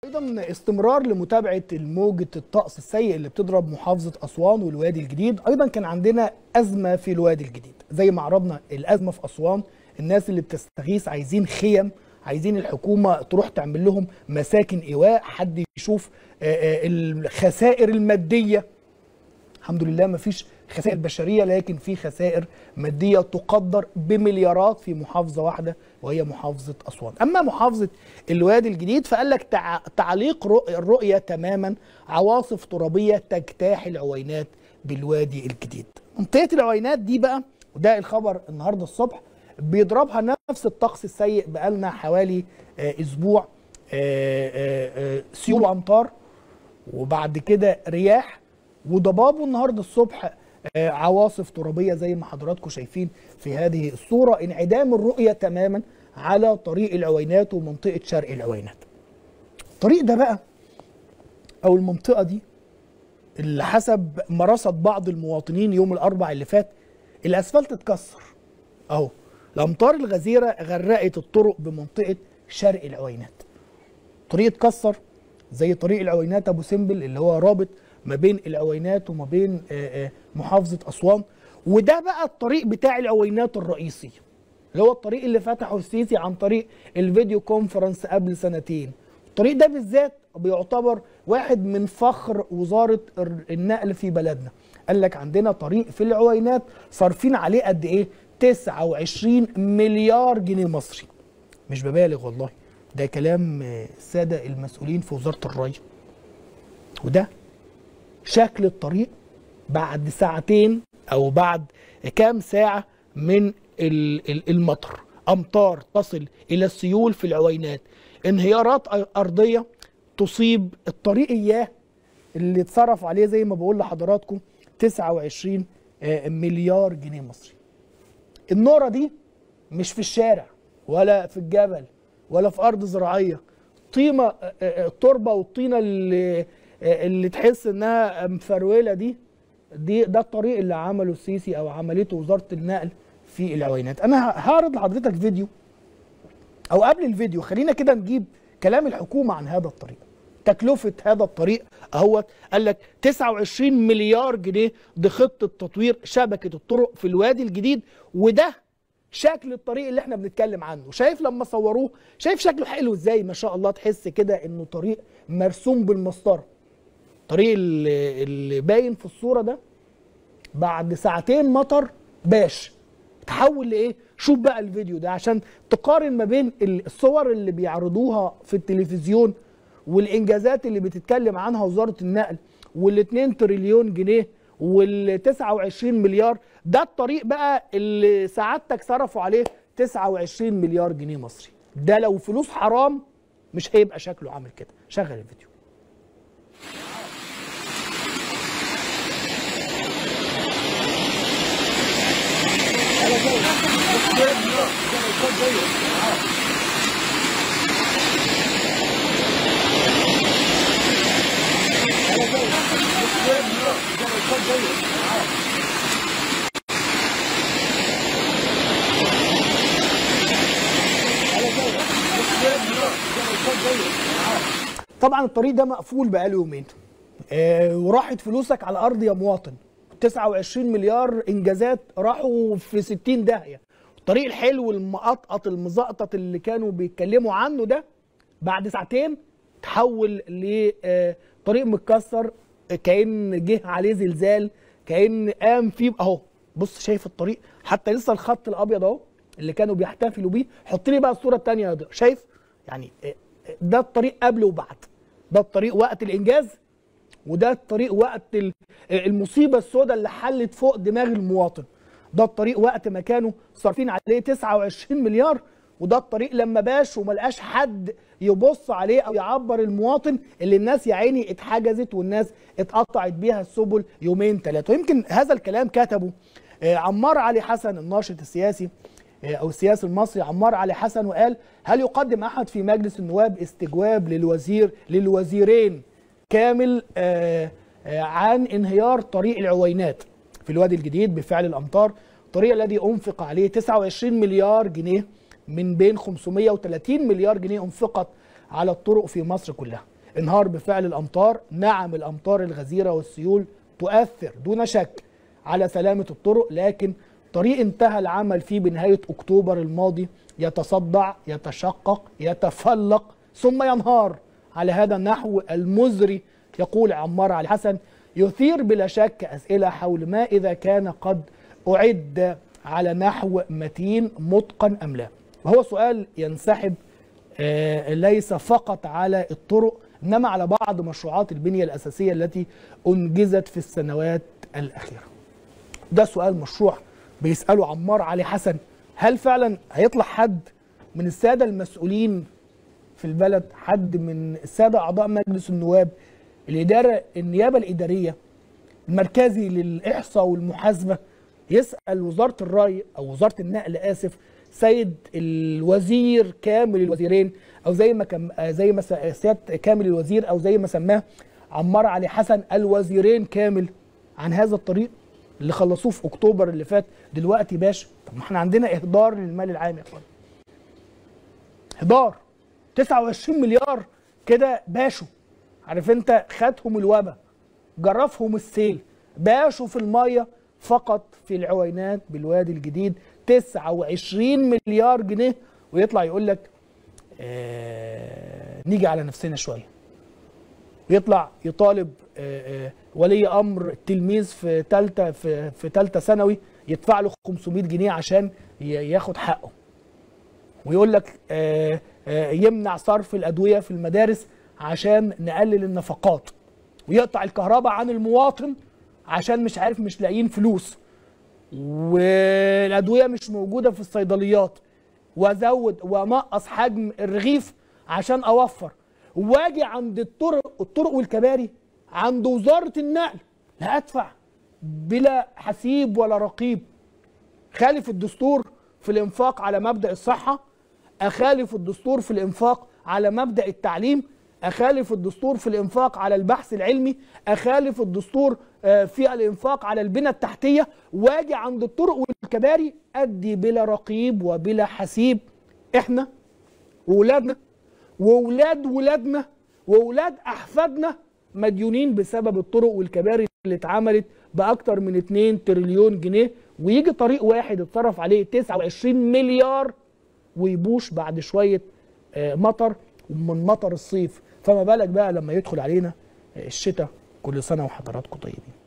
ايضا استمرار لمتابعه الموجه الطقس السيء اللي بتضرب محافظه اسوان والوادي الجديد ايضا كان عندنا ازمه في الوادي الجديد زي ما عرضنا الازمه في اسوان الناس اللي بتستغيث عايزين خيم عايزين الحكومه تروح تعمل لهم مساكن ايواء حد يشوف الخسائر الماديه الحمد لله ما فيش خسائر بشريه لكن في خسائر ماديه تقدر بمليارات في محافظه واحده وهي محافظه اسوان اما محافظه الوادي الجديد فقال لك تع... تعليق الرؤيه تماما عواصف ترابيه تجتاح العوينات بالوادي الجديد منطقه العوينات دي بقى وده الخبر النهارده الصبح بيضربها نفس الطقس السيء بقالنا حوالي آه اسبوع آه آه سيول وامطار وبعد كده رياح وضبابه النهارده الصبح عواصف ترابيه زي ما حضراتكم شايفين في هذه الصوره انعدام الرؤيه تماما على طريق العوينات ومنطقه شرق العوينات. الطريق ده بقى او المنطقه دي اللي حسب ما رصد بعض المواطنين يوم الاربع اللي فات الاسفلت اتكسر اهو الامطار الغزيره غرقت الطرق بمنطقه شرق العوينات. طريق اتكسر زي طريق العوينات ابو سمبل اللي هو رابط ما بين العوينات وما بين محافظه اسوان وده بقى الطريق بتاع العوينات الرئيسي اللي هو الطريق اللي فتحه السيسي عن طريق الفيديو كونفرنس قبل سنتين الطريق ده بالذات بيعتبر واحد من فخر وزاره النقل في بلدنا قال لك عندنا طريق في العوينات صارفين عليه قد ايه 29 مليار جنيه مصري مش ببالغ والله ده كلام الساده المسؤولين في وزاره الري وده شكل الطريق بعد ساعتين او بعد كام ساعه من المطر امطار تصل الى السيول في العوينات انهيارات ارضيه تصيب الطريق اياه اللي اتصرف عليه زي ما بقول لحضراتكم 29 مليار جنيه مصري النوره دي مش في الشارع ولا في الجبل ولا في ارض زراعيه طينه التربه والطينه اللي اللي تحس انها مفروله دي دي ده الطريق اللي عمله السيسي او عملته وزاره النقل في العوينات انا هعرض لحضرتك فيديو او قبل الفيديو خلينا كده نجيب كلام الحكومه عن هذا الطريق تكلفه هذا الطريق اهوت قال لك 29 مليار جنيه دي خطه تطوير شبكه الطرق في الوادي الجديد وده شكل الطريق اللي احنا بنتكلم عنه شايف لما صوروه شايف شكله حلو ازاي ما شاء الله تحس كده انه طريق مرسوم بالمسطره الطريق اللي, اللي باين في الصوره ده بعد ساعتين مطر باش تحول لايه شوف بقى الفيديو ده عشان تقارن ما بين الصور اللي بيعرضوها في التلفزيون والانجازات اللي بتتكلم عنها وزاره النقل وال2 تريليون جنيه وال 29 مليار ده الطريق بقى اللي سعادتك صرفوا عليه 29 مليار جنيه مصري ده لو فلوس حرام مش هيبقى شكله عامل كده شغل الفيديو طبعا الطريق ده مقفول بقاله يومين آه وراحت فلوسك على الارض يا مواطن 29 مليار انجازات راحوا في 60 داهيه الطريق الحلو المقطقط المزقطط اللي كانوا بيتكلموا عنه ده بعد ساعتين تحول لطريق متكسر كان جه عليه زلزال كان قام فيه اهو بص شايف الطريق حتى لسه الخط الابيض اهو اللي كانوا بيحتفلوا بيه حط لي بقى الصوره الثانيه يا شايف يعني ده الطريق قبل وبعد ده الطريق وقت الانجاز وده الطريق وقت المصيبه السوداء اللي حلت فوق دماغ المواطن ده الطريق وقت ما كانوا صارفين عليه 29 مليار وده الطريق لما باش وما لقاش حد يبص عليه او يعبر المواطن اللي الناس يا عيني اتحجزت والناس اتقطعت بيها السبل يومين ثلاثه ويمكن هذا الكلام كتبه عمار علي حسن الناشط السياسي او السياسي المصري عمار علي حسن وقال هل يقدم احد في مجلس النواب استجواب للوزير للوزيرين كامل عن انهيار طريق العوينات في الوادي الجديد بفعل الامطار الطريق الذي انفق عليه 29 مليار جنيه من بين 530 مليار جنيه انفقت على الطرق في مصر كلها انهار بفعل الامطار نعم الامطار الغزيره والسيول تؤثر دون شك على سلامه الطرق لكن طريق انتهى العمل فيه بنهايه اكتوبر الماضي يتصدع يتشقق يتفلق ثم ينهار على هذا النحو المزري يقول عمار علي حسن يثير بلا شك اسئله حول ما اذا كان قد اعد على نحو متين متقن ام لا وهو سؤال ينسحب آه، ليس فقط على الطرق انما على بعض مشروعات البنيه الاساسيه التي انجزت في السنوات الاخيره. ده سؤال مشروع بيساله عمار علي حسن هل فعلا هيطلع حد من الساده المسؤولين في البلد حد من الساده اعضاء مجلس النواب الاداره النيابه الاداريه المركزي للاحصاء والمحاسبه يسال وزاره الري او وزاره النقل اسف سيد الوزير كامل الوزيرين او زي ما كم زي ما سياده كامل الوزير او زي ما سماه عمار علي حسن الوزيرين كامل عن هذا الطريق اللي خلصوه في اكتوبر اللي فات دلوقتي باش طب ما احنا عندنا اهدار للمال العام يا اخوان اهدار 29 مليار كده باشوا عارف انت خدهم الوبا جرفهم السيل باشوا في الميه فقط في العوينات بالوادي الجديد 29 مليار جنيه ويطلع يقول لك آه نيجي على نفسنا شويه ويطلع يطالب آه آه ولي امر التلميذ في ثالثه في في ثالثه ثانوي يدفع له 500 جنيه عشان ياخد حقه ويقول لك آه آه يمنع صرف الادويه في المدارس عشان نقلل النفقات ويقطع الكهرباء عن المواطن عشان مش عارف مش لاقيين فلوس والادويه مش موجوده في الصيدليات وازود وانقص حجم الرغيف عشان اوفر واجي عند الطرق الطرق والكباري عند وزاره النقل لا ادفع بلا حسيب ولا رقيب خالف الدستور في الانفاق على مبدا الصحه اخالف الدستور في الانفاق على مبدا التعليم اخالف الدستور في الانفاق على البحث العلمي اخالف الدستور في الانفاق على البنى التحتيه واجي عند الطرق والكباري ادي بلا رقيب وبلا حسيب احنا واولادنا واولاد ولادنا واولاد احفادنا مديونين بسبب الطرق والكباري اللي اتعملت باكتر من 2 تريليون جنيه ويجي طريق واحد اتصرف عليه 29 مليار ويبوش بعد شويه مطر من مطر الصيف فما بالك بقى لما يدخل علينا الشتاء كل سنه وحضراتكم طيبين